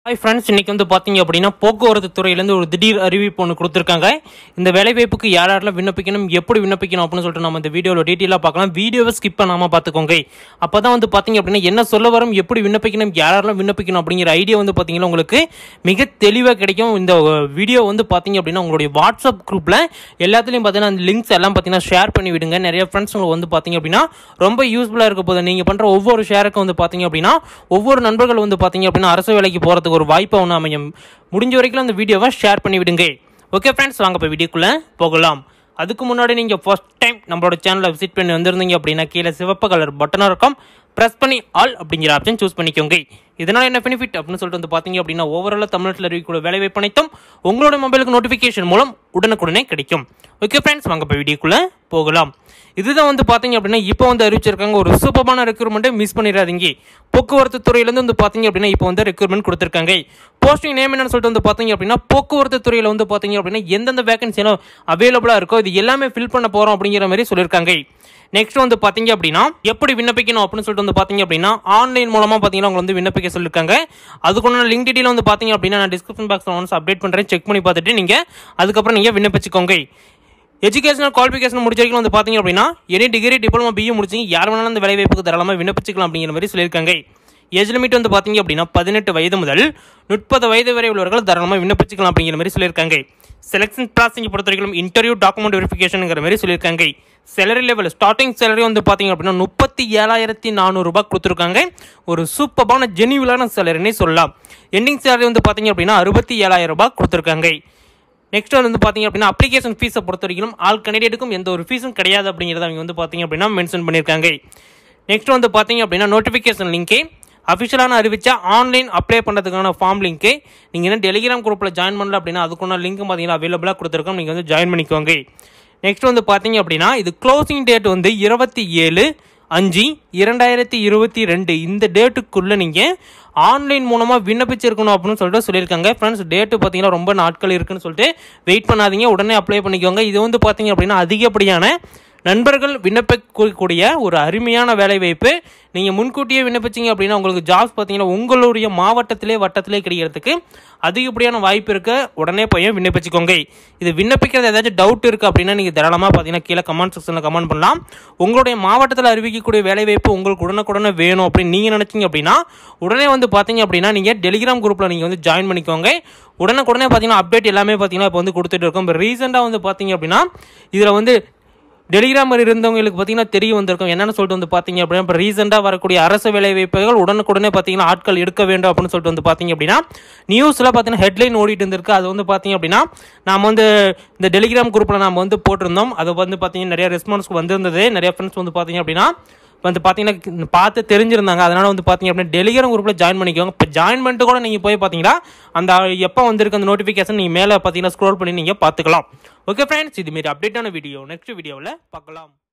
hi friends இன்னைக்கு வந்து பார்த்தீங்க அப்படின்னா போக்குவரத்து துறையிலேருந்து ஒரு திடீர் அறிவிப்பு ஒன்று கொடுத்துருக்காங்க இந்த வேலைவாய்ப்புக்கு யார் யாரெல்லாம் விண்ணப்பிக்கணும் எப்படி விண்ணப்பிக்கணும் அப்படின்னு சொல்லிட்டு நம்ம இந்த வீடியோவில் டீட்டெயிலாக பார்க்கலாம் வீடியோவை ஸ்கிப் பண்ணாமல் பார்த்துக்கோங்க அப்போ தான் வந்து பார்த்தீங்க அப்படின்னா என்ன சொல்ல வரும் எப்படி விண்ணப்பிக்கணும் யார் யாரெல்லாம் விண்ணப்பிக்கணும் அப்படிங்கிற ஐடியா வந்து பார்த்தீங்கன்னா உங்களுக்கு மிக தெளிவாக கிடைக்கும் இந்த வீடியோ வந்து பார்த்தீங்க அப்படின்னா உங்களுடைய வாட்ஸ்அப் குரூப்பில் எல்லாத்துலேயும் பார்த்தீங்கன்னா அந்த லிங்க்ஸ் எல்லாம் பார்த்தீங்கன்னா ஷேர் பண்ணி விடுங்க நிறைய ஃப்ரெண்ட்ஸ் உங்களுக்கு வந்து பார்த்தீங்க அப்படின்னா ரொம்ப யூஸ்ஃபுல்லாக இருக்க போது நீங்கள் பண்ணுற ஒவ்வொரு ஷேருக்கும் வந்து பார்த்தீங்க அப்படின்னா ஒவ்வொரு நண்பர்கள் வந்து பார்த்தீங்க அப்படின்னா அரசு வேலைக்கு போகிறதுக்கு ஒரு வாய்ப்பை ஒன்று அமையும் முடிஞ்ச வரைக்கும் அந்த வீடியோவை ஷேர் பண்ணி விடுங்க ஓகே ஃப்ரெண்ட்ஸ் வாங்க இப்போ வீடியோக்குள்ளே போகலாம் அதுக்கு முன்னாடி நீங்கள் ஃபர்ஸ்ட் டைம் நம்மளோட சேனலை விசிட் பண்ணி வந்திருந்தீங்க அப்படின்னா கீழே சிவப்பு கலர் பட்டனாக இருக்கும் ப்ரெஸ் பண்ணி ஆல் அப்படிங்கிற ஆப்ஷன் சூஸ் பண்ணிக்கோங்க இதனால் என்ன பெனிஃபிட் அப்படின்னு சொல்லிட்டு வந்து பார்த்தீங்க அப்படின்னா ஓவரால் தமிழ்நாட்டில் அறிவிக்கூட வேலைவாய்ப்பு அனைத்தும் உங்களோட மொபைலுக்கு நோட்டிஃபிகேஷன் மூலம் உடனுக்குடனே கிடைக்கும் ஓகே ஃப்ரெண்ட்ஸ் வாங்க இப்போ வீடியோக்குள்ளே போகலாம் இதுதான் வந்து பார்த்தீங்க அப்படின்னா இப்போ வந்து அறிவிச்சிருக்காங்க ஒரு சூப்பரான ரெக்ரூட்மெண்ட்டை மிஸ் பண்ணிடாதீங்க போக்குவரத்து துறையிலேருந்து வந்து பார்த்தீங்க அப்படின்னா இப்போ வந்து ரெக்ரூட்மெண்ட் கொடுத்துருக்காங்க போஸ்டிங் நேம் என்னன்னு சொல்லிட்டு வந்து பார்த்தீங்க அப்படின்னா போக்குவரத்து துறையில் வந்து பார்த்தீங்க அப்படின்னா எந்தெந்த வேகன்சி எல்லாம் அவைலபிளாக இருக்கோ இது எல்லாமே ஃபில் பண்ண போகிறோம் அப்படிங்கிற மாதிரி சொல்லியிருக்காங்க நெக்ஸ்ட் வந்து பார்த்தீங்க அப்படின்னா எப்படி விண்ணப்பிக்கணும் அப்படின்னு சொல்லிட்டு வந்து பார்த்தீங்க அப்படின்னா ஆன்லைன் மூலமாக பார்த்தீங்கன்னா உங்களை வந்து விண்ணப்பிக்க சொல்லியிருக்காங்க அதுக்குள்ள லிங்க் டீட்டெயில் வந்து பார்த்தீங்க அப்படின்னா நான் டிஸ்கிரிப்ஷன் பாக்ஸில் ஒன்ஸ் அப்டேட் பண்ணுறேன் செக் பண்ணி பார்த்துட்டு நீங்கள் அதுக்கப்புறம் நீங்கள் விண்ணப்பிச்சுக்கோங்க எஜுகேஷனல் குவாலிஃபிகேஷன் முடிச்ச வரைக்கும் வந்து பார்த்தீங்க அப்படின்னா எனி டிகிரி டிப்ளமோ பிஏ முடிச்சிங்க யார் வேணாலும் அந்த வேலைவாய்ப்புக்கு தாராளமாக விண்ணப்பிச்சுக்கலாம் அப்படிங்கிற மாதிரி சொல்லியிருக்காங்க ஏஜ் லிமிட் வந்து பார்த்தீங்க அப்படின்னா பதினெட்டு வயது முதல் முப்பது வயது வரை உள்ளவர்கள் தாராளமாக விண்ணப்பிச்சுக்கலாம் அப்படிங்கிற மாதிரி சொல்லியிருக்காங்க செலெக்ஷன் ப்ராசஸிங் பொறுத்த வரைக்கும் இன்டர்வியூ டாக்குமெண்ட் வெரிஃபிகேஷனுங்கிற மாதிரி சொல்லியிருக்காங்க சேலரி லெவல் ஸ்டார்டிங் சேலரி வந்து பார்த்தீங்க அப்படின்னா முப்பத்தி ஏழாயிரத்தி நானூறுரூபா கொடுத்துருக்காங்க ஒரு சூப்பரான ஜெனியூலான சேலரினே சொல்லலாம் எண்டிங் சேலரி வந்து பார்த்தீங்க அப்படின்னா அறுபத்தி ஏழாயிரம் ரூபாய் கொடுத்துருக்காங்க நெக்ஸ்ட் வந்து பார்த்தீங்க அப்படின்னா அப்ளிகேஷன் ஃபீஸை பொறுத்த வரைக்கும் ஆல் கேண்டிடேட்டுக்கும் எந்த ஒரு ஃபீஸும் கிடையாது அப்படிங்கிறத அவங்க வந்து பார்த்தீங்க அப்படின்னா மென்ஷன் பண்ணியிருக்காங்க நெக்ஸ்ட் வந்து பார்த்தீங்க அப்படின்னா நோட்டிஃபிகேஷன் லிங்க்கு அஃபிஷியலான அறிவிச்சா ஆன்லைன் அப்ளை பண்ணுறதுக்கான ஃபார்ம் லிங்க்கு நீங்கள் என்ன டெலிகிராம் குரூப்பில் ஜாயின் பண்ணல அப்படின்னா அதுக்குள்ள லிங்க் பார்த்தீங்கன்னா அவைலபிளாக கொடுத்துருக்கோம் நீங்கள் வந்து ஜாயின் பண்ணிக்கோங்க நெக்ஸ்ட் வந்து பார்த்தீங்க அப்படின்னா இது க்ளோசிங் டேட் வந்து இருபத்தி ஏழு அஞ்சு இரண்டாயிரத்தி இருபத்தி ரெண்டு இந்த டேட்டுக்குள்ளே நீங்கள் ஆன்லைன் மூலமாக விண்ணப்பிச்சிருக்கணும் அப்படின்னு சொல்லிட்டு சொல்லியிருக்காங்க ஃப்ரெண்ட்ஸ் டேட்டு பார்த்தீங்கன்னா ரொம்ப நாட்கள் இருக்குன்னு சொல்லிட்டு வெயிட் பண்ணாதீங்க உடனே அப்ளை பண்ணிக்கோங்க இது வந்து பார்த்தீங்க அப்படின்னா அதிகப்படியான நண்பர்கள் விண்ணப்பிக்கக்கூடிய ஒரு அருமையான வேலைவாய்ப்பு நீங்கள் முன்கூட்டியே விண்ணப்பிச்சிங்க அப்படின்னா உங்களுக்கு ஜாப்ஸ் பார்த்தீங்கன்னா உங்களுடைய மாவட்டத்திலே வட்டத்திலே கிடைக்கிறதுக்கு அதிகப்படியான வாய்ப்பு இருக்க உடனே போய் விண்ணப்பிச்சுக்கோங்க இது விண்ணப்பிக்கிறது ஏதாச்சும் டவுட் இருக்குது அப்படின்னா நீங்கள் தாராளமாக பார்த்தீங்கன்னா கீழே கமெண்ட் செக்ஷனில் கமெண்ட் பண்ணலாம் உங்களுடைய மாவட்டத்தில் அறிவிக்கக்கூடிய வேலைவாய்ப்பு உங்களுக்கு உடனுக்குடனே வேணும் அப்படின்னு நீங்கள் நினச்சிங்க அப்படின்னா உடனே வந்து பார்த்தீங்க அப்படின்னா நீங்கள் டெலிகிராம் குரூப்பில் நீங்கள் வந்து ஜாயின் பண்ணிக்கோங்க உடனுக்குடனே பார்த்தீங்கன்னா அப்டேட் எல்லாமே பார்த்தீங்கன்னா இப்போ வந்து கொடுத்துட்டு இருக்கோம் இப்போ ரீசெண்டாக வந்து பார்த்தீங்க அப்படின்னா இதில் வந்து டெலிகிராம் இருந்தவங்களுக்கு பார்த்தீங்கன்னா தெரிய வந்திருக்கும் என்னன்னு சொல்லிட்டு வந்து பார்த்தீங்க அப்படின்னா இப்போ ரீசெண்டாக வரக்கூடிய அரசு வேலைவாய்ப்புகள் உடனுக்குடனே பார்த்தீங்கன்னா ஆட்கள் எடுக்க வேண்டும் அப்படின்னு சொல்லிட்டு வந்து பார்த்தீங்க அப்படின்னா நியூஸில் பார்த்தீங்கன்னா ஹெட்லைன் ஓடிட்டு இருந்திருக்கு அது வந்து பார்த்தீங்க அப்படின்னா நாம் வந்து இந்த டெலிகிராம் குரூப்பில் நாம் வந்து போட்டிருந்தோம் அது வந்து பார்த்தீங்கன்னா நிறைய ரெஸ்பான்ஸ் வந்திருந்தது நிறைய ஃப்ரெண்ட்ஸ் வந்து பார்த்தீங்க அப்படின்னா வந்து பார்த்தீங்கன்னா பார்த்து தெரிஞ்சிருந்தாங்க அதனால் வந்து பார்த்தீங்க அப்படின்னா டெலிகிராம் குரூப்பில் ஜாயின் பண்ணிக்கோங்க இப்போ ஜாயின் பண்ணிட்டு கூட நீங்கள் போய் பார்த்தீங்கன்னா அந்த எப்போ வந்திருக்கு அந்த நோட்டிஃபிகேஷன் நீங்கள் மேலே பார்த்தீங்கன்னா ஸ்க்ரோல் பண்ணி நீங்கள் பார்த்துக்கலாம் ஓகே ஃப்ரெண்ட்ஸ் இதுமாரி அப்டேட்டான வீடியோ நெக்ஸ்ட் வீடியோவில் பார்க்கலாம்